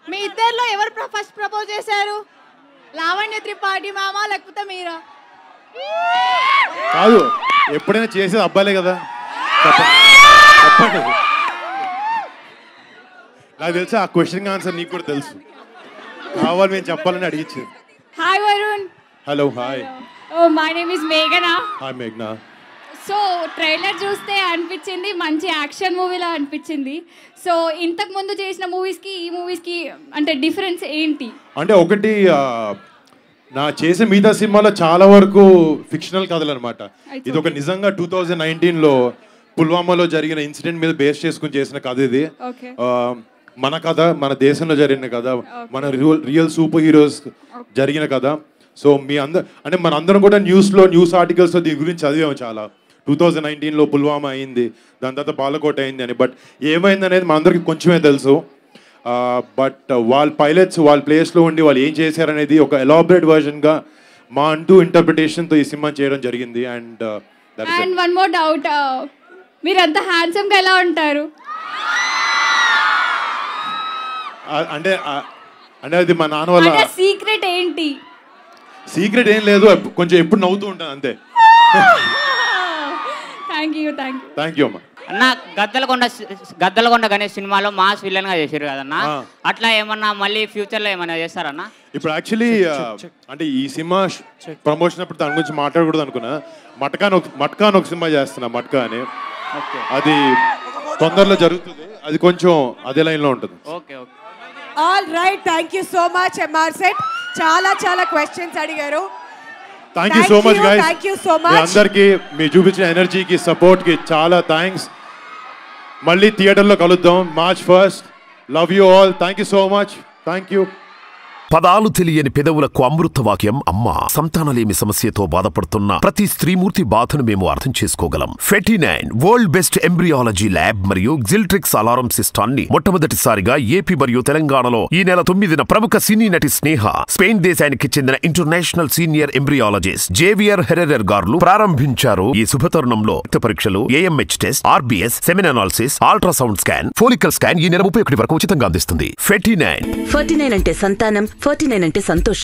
మీ ఇద్దరిలో ఎవరు first propose చేశారు లావణ్య త్రిపాఠి మామ లేకపోతే మీరా కాదు ఎప్పుడైనా చేసేది అబ్బాయిలే కదా చెప్ప- చెప్పండి నాకు తెలుసు ఆ క్వశ్చన్ ఆన్సర్ నీకు కూడా తెలుసు కావాలి మేము చెప్పాలని అడిగించింది hi Varun hello hi oh my name is మేఘనా హాయ్ మేఘ్నా సో ట్రైలర్ చూస్తే అనిపించింది మంచి యాక్షన్ మూవీలా అనిపించింది సో ఇంతకు ముందు చేసిన మూవీస్కి ఈ మూవీస్కి అంటే డిఫరెన్స్ ఏంటి అంటే ఒకటి ఆ, నా చేసే మిగతా సినిమాలో చాలా వరకు ఫిక్షనల్ కథలు అనమాట ఇది ఒక నిజంగా టూ థౌజండ్ నైన్టీన్లో పుల్వామాలో జరిగిన ఇన్సిడెంట్ మీద బేస్ చేసుకుని చేసిన కథ ఇది ఓకే ఆ, మన కథ మన దేశంలో జరిగిన కథ మన రియల్ రియల్ సూపర్ హీరోస్ జరిగిన కథ సో మీ అందరు అంటే మన అందరం కూడా న్యూస్లో న్యూస్ ఆర్టికల్స్లో దీని గురించి చదివాము చాలా టూ థౌజండ్ నైన్టీన్లో పుల్వామా అయింది దాని తర్వాత బాలకోట అయింది అని బట్ ఏమైంది అనేది మనందరికీ కొంచెమే తెలుసు బట్ వాళ్ళ పైలట్స్ వాళ్ళ ప్లేస్లో ఉండి వాళ్ళు ఏం చేశారనేది ఒక ఎలాబరేట్ వర్జన్గా మా అంటూ ఇంటర్ప్రిటేషన్తో ఈ సినిమా చేయడం జరిగింది and and one more doubt మీరు అంత హ్యాండ్సమ్గా ఎలా ఉంటారు అంటే ఆ, అంటే అది మా నాన్న వల్ల అంటే సీక్రెట్ ఏంటి సీక్రెట్ ఏం లేదు ఎప్పు- కొంచెం ఎప్పుడు నవ్వుతూ ఉంటాను అంతే thank you thank you thank you అమ్మా అన్న గద్దలకొండ సి- గద్దలకొండ గణేష్ సినిమాలో మాస్ విలన్ గా చేశారు కదన్న ఆ. అట్లా ఏమన్నా మళ్ళీ ఫ్యూచర్ లో ఏమన్నా చేస్తారన్నా ఇప్పుడు యాక్చువల్లీ అంటే ఈ సినిమా ప్రమోషన్ అప్పుడు దాని గురించి మాట్లాడకూడదు అనుకున్నా మట్కా అని ఒక మట్కా అని ఒక సినిమా చేస్తున్నా మట్కా అని ఓకే అది తొందరలో జరుగుతుంది అది కొంచెం అదే లైన్లో ఉంటుంది okay okay all right thank you so much M R set చాలా చాలా క్వశ్చన్స్ అడిగారు thank you Thank so much you, guys thank you so మీ much. అందరికీ మీ చూపించిన ఎనర్జీకి సపోర్ట్కి చాలా థ్యాంక్స్ మళ్ళీ థియేటర్లో కలుద్దాం March first love you all thank you so much thank you పదాలు తెలియని పెదవులకు అమృత వాక్యం అమ్మ సంతానలేమి సమస్యతో బాధపడుతున్న ప్రతి స్త్రీమూర్తి బాధను మేము అర్థం చేసుకోగలం fifty nine world best embryology lab మరియు జిల్ట్రిక్స్ అలారం సిస్టాన్ని మొట్టమొదటిసారిగా ఏపీ మరియు తెలంగాణలో ఈ నెల తొమ్మిదిన ప్రముఖ సినీ నటి స్నేహ స్పెయిన్ దేశానికి చెందిన international senior embryologist Javier Herrera గారు ప్రారంభించారు ఈ శుభతరుణంలో రక్త పరీక్షలు AMH test RBS semen analysis ultrasound scan follicle scan ఈ నెల ముప్పై ఒకటి వరకు ఉచితంగా అందిస్తుంది ఫెటీ నైన్ ఫార్టీ నైన్ అంటే సంతానం ఫార్టీ నైన్ అంటే సంతోషం